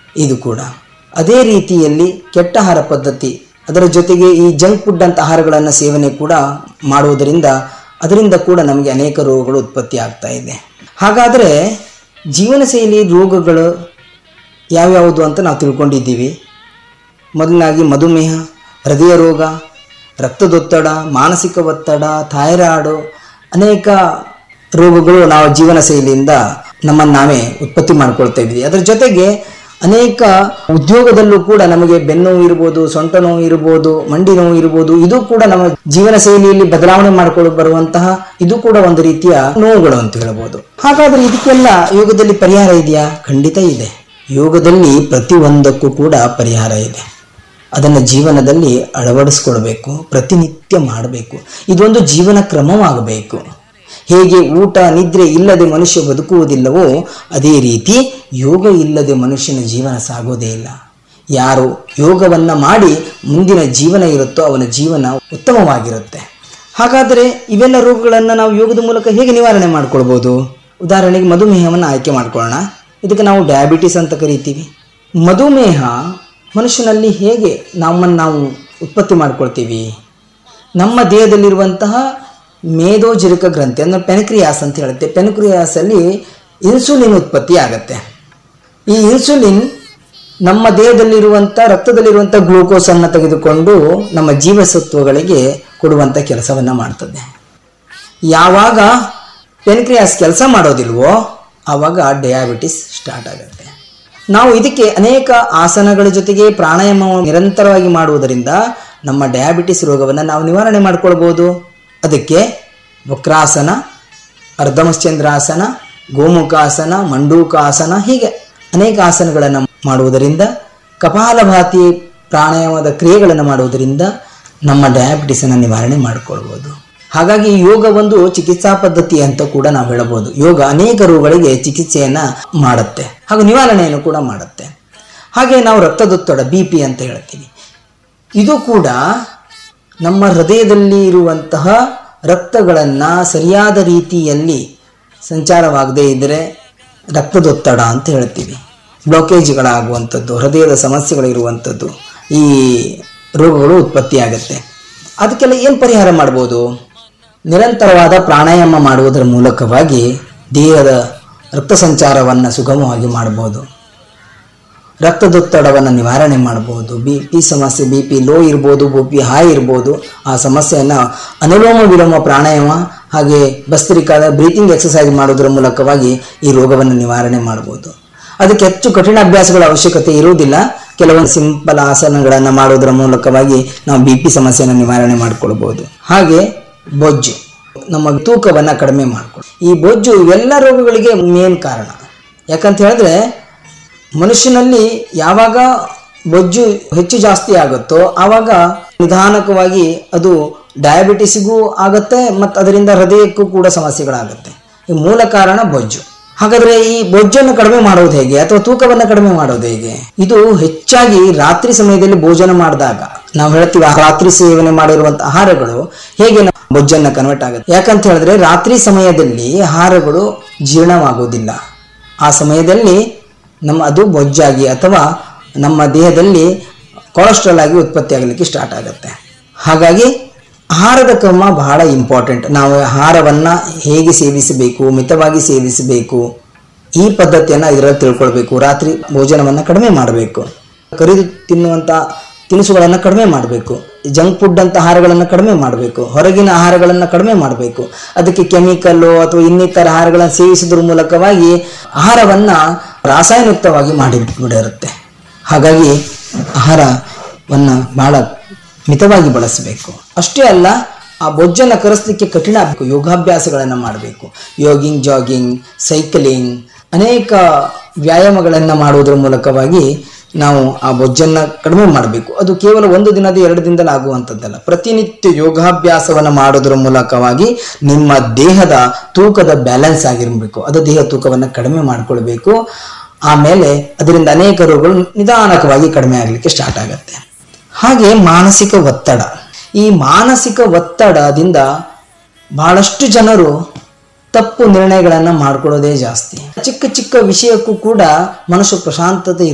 ಇದು ಕೂಡ ಅದೇ ರೀತಿಯಲ್ಲಿ ಕೆಟ್ಟ ಆಹಾರ ಪದ್ಧತಿ ಅದರ ಜೊತೆಗೆ ಈ ಜಂಕ್ ಫುಡ್ ಅಂತ ಆಹಾರಗಳನ್ನು ಸೇವನೆ ಕೂಡ ಮಾಡುವುದರಿಂದ ಅದರಿಂದ ಕೂಡ ನಮಗೆ ಅನೇಕ ರೋಗಗಳು ಉತ್ಪತ್ತಿ ಆಗ್ತಾ ಇದೆ ಹಾಗಾದರೆ ಜೀವನ ಶೈಲಿ ರೋಗಗಳು ಯಾವ್ಯಾವುದು ಅಂತ ನಾವು ತಿಳ್ಕೊಂಡಿದ್ದೀವಿ ಮೊದಲನಾಗಿ ಮಧುಮೇಹ ಹೃದಯ ರೋಗ ರಕ್ತದೊತ್ತಡ ಮಾನಸಿಕ ಒತ್ತಡ ಥೈರಾಯ್ಡು ಅನೇಕ ರೋಗಗಳು ನಾವು ಜೀವನ ಶೈಲಿಯಿಂದ ನಮ್ಮನ್ನು ನಾವೇ ಉತ್ಪತ್ತಿ ಮಾಡ್ಕೊಳ್ತಾ ಇದ್ವಿ ಅದರ ಜೊತೆಗೆ ಅನೇಕ ಉದ್ಯೋಗದಲ್ಲೂ ಕೂಡ ನಮಗೆ ಬೆನ್ನು ನೋವು ಇರ್ಬೋದು ಸೊಂಟ ನೋವು ಇರ್ಬೋದು ಮಂಡಿ ನೋವು ಇರ್ಬೋದು ಇದು ಕೂಡ ನಮ್ಮ ಜೀವನ ಶೈಲಿಯಲ್ಲಿ ಬದಲಾವಣೆ ಮಾಡಿಕೊಂಡು ಬರುವಂತಹ ಇದು ಕೂಡ ಒಂದು ರೀತಿಯ ನೋವುಗಳು ಅಂತ ಹೇಳ್ಬೋದು ಹಾಗಾದ್ರೆ ಇದಕ್ಕೆಲ್ಲ ಯೋಗದಲ್ಲಿ ಪರಿಹಾರ ಇದೆಯಾ ಖಂಡಿತ ಇದೆ ಯೋಗದಲ್ಲಿ ಪ್ರತಿಯೊಂದಕ್ಕೂ ಕೂಡ ಪರಿಹಾರ ಇದೆ ಅದನ್ನು ಜೀವನದಲ್ಲಿ ಅಳವಡಿಸ್ಕೊಳ್ಬೇಕು ಪ್ರತಿನಿತ್ಯ ಮಾಡಬೇಕು ಇದೊಂದು ಜೀವನ ಕ್ರಮವಾಗಬೇಕು ಹೇಗೆ ಊಟ ನಿದ್ರೆ ಇಲ್ಲದೆ ಮನುಷ್ಯ ಬದುಕುವುದಿಲ್ಲವೋ ಅದೇ ರೀತಿ ಯೋಗ ಇಲ್ಲದೆ ಮನುಷ್ಯನ ಜೀವನ ಸಾಗೋದೇ ಇಲ್ಲ ಯಾರು ಯೋಗವನ್ನು ಮಾಡಿ ಮುಂದಿನ ಜೀವನ ಇರುತ್ತೋ ಅವನ ಜೀವನ ಉತ್ತಮವಾಗಿರುತ್ತೆ ಹಾಗಾದರೆ ಇವೆಲ್ಲ ರೋಗಗಳನ್ನು ನಾವು ಯೋಗದ ಮೂಲಕ ಹೇಗೆ ನಿವಾರಣೆ ಮಾಡ್ಕೊಳ್ಬೋದು ಉದಾಹರಣೆಗೆ ಮಧುಮೇಹವನ್ನು ಆಯ್ಕೆ ಮಾಡ್ಕೊಳ್ಳೋಣ ಇದಕ್ಕೆ ನಾವು ಡಯಾಬಿಟಿಸ್ ಅಂತ ಕರಿತೀವಿ ಮಧುಮೇಹ ಮನುಷ್ಯನಲ್ಲಿ ಹೇಗೆ ನಮ್ಮನ್ನು ನಾವು ಉತ್ಪತ್ತಿ ಮಾಡ್ಕೊಳ್ತೀವಿ ನಮ್ಮ ದೇಹದಲ್ಲಿರುವಂತಹ ಮೇದೋಜರಿಕ ಗ್ರಂಥಿ ಅಂದರೆ ಪೆನ್ಕ್ರಿಯಾಸ್ ಅಂತ ಹೇಳುತ್ತೆ ಪೆನ್ಕ್ರಿಯಾಸಲ್ಲಿ ಇನ್ಸುಲಿನ್ ಉತ್ಪತ್ತಿ ಆಗುತ್ತೆ ಈ ಇನ್ಸುಲಿನ್ ನಮ್ಮ ದೇಹದಲ್ಲಿರುವಂಥ ರಕ್ತದಲ್ಲಿರುವಂಥ ಗ್ಲೂಕೋಸನ್ನು ತೆಗೆದುಕೊಂಡು ನಮ್ಮ ಜೀವಸತ್ವಗಳಿಗೆ ಕೊಡುವಂಥ ಕೆಲಸವನ್ನು ಮಾಡ್ತದೆ ಯಾವಾಗ ಪೆನ್ಕ್ರಿಯಾಸ್ ಕೆಲಸ ಮಾಡೋದಿಲ್ವೋ ಆವಾಗ ಡಯಾಬಿಟಿಸ್ ಸ್ಟಾರ್ಟ್ ಆಗುತ್ತೆ ನಾವು ಇದಕ್ಕೆ ಅನೇಕ ಆಸನಗಳ ಜೊತೆಗೆ ಪ್ರಾಣಾಯಾಮ ನಿರಂತರವಾಗಿ ಮಾಡುವುದರಿಂದ ನಮ್ಮ ಡಯಾಬಿಟಿಸ್ ರೋಗವನ್ನು ನಾವು ನಿವಾರಣೆ ಮಾಡ್ಕೊಳ್ಬೋದು ಅದಕ್ಕೆ ವಕ್ರಾಸನ ಅರ್ಧಮಶ್ಚಂದ್ರಾಸನ ಗೋಮುಖಾಸನ ಮಂಡೂಕಾಸನ ಹೀಗೆ ಅನೇಕ ಆಸನಗಳನ್ನು ಮಾಡುವುದರಿಂದ ಕಪಾಲಭಾತಿ ಪ್ರಾಣಾಯಾಮದ ಕ್ರಿಯೆಗಳನ್ನು ಮಾಡುವುದರಿಂದ ನಮ್ಮ ಡಯಾಬಿಟಿಸನ್ನು ನಿವಾರಣೆ ಮಾಡಿಕೊಳ್ಬೋದು ಹಾಗಾಗಿ ಯೋಗ ಒಂದು ಚಿಕಿತ್ಸಾ ಪದ್ಧತಿ ಅಂತ ಕೂಡ ನಾವು ಹೇಳಬಹುದು ಯೋಗ ಅನೇಕ ರೋಗಗಳಿಗೆ ಚಿಕಿತ್ಸೆಯನ್ನು ಮಾಡುತ್ತೆ ಹಾಗೂ ನಿವಾರಣೆಯನ್ನು ಕೂಡ ಮಾಡುತ್ತೆ ಹಾಗೆ ನಾವು ರಕ್ತದೊತ್ತಡ ಬಿ ಪಿ ಅಂತ ಹೇಳ್ತೀವಿ ಇದು ಕೂಡ ನಮ್ಮ ಹೃದಯದಲ್ಲಿ ಇರುವಂತಹ ರಕ್ತಗಳನ್ನು ಸರಿಯಾದ ರೀತಿಯಲ್ಲಿ ಸಂಚಾರವಾಗದೇ ಇದ್ದರೆ ರಕ್ತದೊತ್ತಡ ಅಂತ ಹೇಳ್ತೀವಿ ಬ್ಲಾಕೇಜ್ಗಳಾಗುವಂಥದ್ದು ಹೃದಯದ ಸಮಸ್ಯೆಗಳಿರುವಂಥದ್ದು ಈ ರೋಗಗಳು ಉತ್ಪತ್ತಿಯಾಗುತ್ತೆ ಅದಕ್ಕೆಲ್ಲ ಏನು ಪರಿಹಾರ ಮಾಡ್ಬೋದು ನಿರಂತರವಾದ ಪ್ರಾಣಾಯಾಮ ಮಾಡುವುದರ ಮೂಲಕವಾಗಿ ದೇಹದ ರಕ್ತ ಸಂಚಾರವನ್ನು ಸುಗಮವಾಗಿ ಮಾಡ್ಬೋದು ರಕ್ತದೊತ್ತಡವನ್ನು ನಿವಾರಣೆ ಮಾಡ್ಬೋದು ಬಿ ಪಿ ಸಮಸ್ಯೆ ಬಿ ಪಿ ಲೋ ಇರ್ಬೋದು ಬಿ ಪಿ ಹೈ ಇರ್ಬೋದು ಆ ಸಮಸ್ಯೆಯನ್ನು ಅನುಲೋಮ ವಿಲೋಮ ಪ್ರಾಣಾಯಾಮ ಹಾಗೆ ಭಸ್ತ್ರಿಕಾದ ಬ್ರೀತಿಂಗ್ ಎಕ್ಸಸೈಸ್ ಮಾಡೋದ್ರ ಮೂಲಕವಾಗಿ ಈ ರೋಗವನ್ನು ನಿವಾರಣೆ ಮಾಡ್ಬೋದು ಅದಕ್ಕೆ ಹೆಚ್ಚು ಕಠಿಣ ಅಭ್ಯಾಸಗಳ ಅವಶ್ಯಕತೆ ಇರುವುದಿಲ್ಲ ಕೆಲವೊಂದು ಸಿಂಪಲ್ ಆಸನಗಳನ್ನು ಮಾಡೋದ್ರ ಮೂಲಕವಾಗಿ ನಾವು ಬಿ ಪಿ ಸಮಸ್ಯೆಯನ್ನು ನಿವಾರಣೆ ಮಾಡ್ಕೊಳ್ಬೋದು ಹಾಗೆ ಬೊಜ್ಜು ನಮ್ಮ ತೂಕವನ್ನು ಕಡಿಮೆ ಮಾಡ್ಕೊಳ್ಳಿ ಈ ಬೊಜ್ಜು ಇವೆಲ್ಲ ರೋಗಗಳಿಗೆ ಮೇನ್ ಕಾರಣ ಯಾಕಂತ ಹೇಳಿದ್ರೆ ಮನುಷ್ಯನಲ್ಲಿ ಯಾವಾಗ ಬೊಜ್ಜು ಹೆಚ್ಚು ಜಾಸ್ತಿ ಆಗುತ್ತೋ ಆವಾಗ ನಿಧಾನಕವಾಗಿ ಅದು ಡಯಾಬಿಟಿಸ್ಗೂ ಆಗುತ್ತೆ ಮತ್ತು ಅದರಿಂದ ಹೃದಯಕ್ಕೂ ಕೂಡ ಸಮಸ್ಯೆಗಳಾಗುತ್ತೆ ಈ ಮೂಲ ಕಾರಣ ಬೊಜ್ಜು ಹಾಗಾದ್ರೆ ಈ ಬೊಜ್ಜನ್ನು ಕಡಿಮೆ ಮಾಡೋದು ಹೇಗೆ ಅಥವಾ ತೂಕವನ್ನು ಕಡಿಮೆ ಮಾಡೋದು ಹೇಗೆ ಇದು ಹೆಚ್ಚಾಗಿ ರಾತ್ರಿ ಸಮಯದಲ್ಲಿ ಭೋಜನ ಮಾಡಿದಾಗ ನಾವು ಹೇಳ್ತೀವಿ ಆ ರಾತ್ರಿ ಸೇವನೆ ಮಾಡಿರುವಂತ ಆಹಾರಗಳು ಹೇಗೆ ನಮ್ಮ ಬೊಜ್ಜನ್ನು ಕನ್ವರ್ಟ್ ಆಗುತ್ತೆ ಯಾಕಂತ ಹೇಳಿದ್ರೆ ರಾತ್ರಿ ಸಮಯದಲ್ಲಿ ಆಹಾರಗಳು ಜೀರ್ಣವಾಗುವುದಿಲ್ಲ ಆ ಸಮಯದಲ್ಲಿ ನಮ್ಮ ಅದು ಬೊಜ್ಜಾಗಿ ಅಥವಾ ನಮ್ಮ ದೇಹದಲ್ಲಿ ಕೊಲೆಸ್ಟ್ರಾಲ್ ಆಗಿ ಉತ್ಪತ್ತಿ ಆಗಲಿಕ್ಕೆ ಸ್ಟಾರ್ಟ್ ಆಗುತ್ತೆ ಹಾಗಾಗಿ ಆಹಾರದ ಕ್ರಮ ಬಹಳ ಇಂಪಾರ್ಟೆಂಟ್ ನಾವು ಆಹಾರವನ್ನು ಹೇಗೆ ಸೇವಿಸಬೇಕು ಮಿತವಾಗಿ ಸೇವಿಸಬೇಕು ಈ ಪದ್ಧತಿಯನ್ನು ಇದರಲ್ಲಿ ತಿಳ್ಕೊಳ್ಬೇಕು ರಾತ್ರಿ ಭೋಜನವನ್ನು ಕಡಿಮೆ ಮಾಡಬೇಕು ಕರಿದು ತಿನ್ನುವಂಥ ತಿನಿಸುಗಳನ್ನು ಕಡಿಮೆ ಮಾಡಬೇಕು ಜಂಕ್ ಫುಡ್ ಅಂತ ಆಹಾರಗಳನ್ನು ಕಡಿಮೆ ಮಾಡಬೇಕು ಹೊರಗಿನ ಆಹಾರಗಳನ್ನು ಕಡಿಮೆ ಮಾಡಬೇಕು ಅದಕ್ಕೆ ಕೆಮಿಕಲ್ಲು ಅಥವಾ ಇನ್ನಿತರ ಆಹಾರಗಳನ್ನು ಸೇವಿಸೋದ್ರ ಮೂಲಕವಾಗಿ ಆಹಾರವನ್ನು ರಾಸಾಯನಿಕವಾಗಿ ಮಾಡಿಬಿಡಿರುತ್ತೆ ಹಾಗಾಗಿ ಆಹಾರವನ್ನು ಬಹಳ ಮಿತವಾಗಿ ಬಳಸಬೇಕು ಅಷ್ಟೇ ಅಲ್ಲ ಆ ಬೊಜ್ಜನ್ನು ಕರೆಸಲಿಕ್ಕೆ ಕಠಿಣ ಆಗಬೇಕು ಯೋಗಾಭ್ಯಾಸಗಳನ್ನು ಮಾಡಬೇಕು ಯೋಗಿಂಗ್ ಜಾಗಿಂಗ್ ಸೈಕಲಿಂಗ್ ಅನೇಕ ವ್ಯಾಯಾಮಗಳನ್ನು ಮಾಡುವುದರ ಮೂಲಕವಾಗಿ ನಾವು ಆ ಬೊಜ್ಜನ್ನು ಕಡಿಮೆ ಮಾಡಬೇಕು ಅದು ಕೇವಲ ಒಂದು ದಿನದ ಎರಡು ದಿನದಲ್ಲಿ ಆಗುವಂಥದ್ದಲ್ಲ ಪ್ರತಿನಿತ್ಯ ಯೋಗಾಭ್ಯಾಸವನ್ನು ಮಾಡೋದ್ರ ಮೂಲಕವಾಗಿ ನಿಮ್ಮ ದೇಹದ ತೂಕದ ಬ್ಯಾಲೆನ್ಸ್ ಆಗಿರಬೇಕು ಅದು ದೇಹ ತೂಕವನ್ನು ಕಡಿಮೆ ಮಾಡಿಕೊಳ್ಬೇಕು ಆಮೇಲೆ ಅದರಿಂದ ಅನೇಕ ರೋಗಗಳು ನಿಧಾನಕವಾಗಿ ಕಡಿಮೆ ಆಗಲಿಕ್ಕೆ ಸ್ಟಾರ್ಟ್ ಆಗುತ್ತೆ ಹಾಗೆ ಮಾನಸಿಕ ಒತ್ತಡ ಈ ಮಾನಸಿಕ ಒತ್ತಡದಿಂದ ಬಹಳಷ್ಟು ಜನರು ತಪ್ಪು ನಿರ್ಣಯಗಳನ್ನು ಮಾಡ್ಕೊಳ್ಳೋದೇ ಜಾಸ್ತಿ ಚಿಕ್ಕ ಚಿಕ್ಕ ವಿಷಯಕ್ಕೂ ಕೂಡ ಮನಸ್ಸು ಪ್ರಶಾಂತತೆ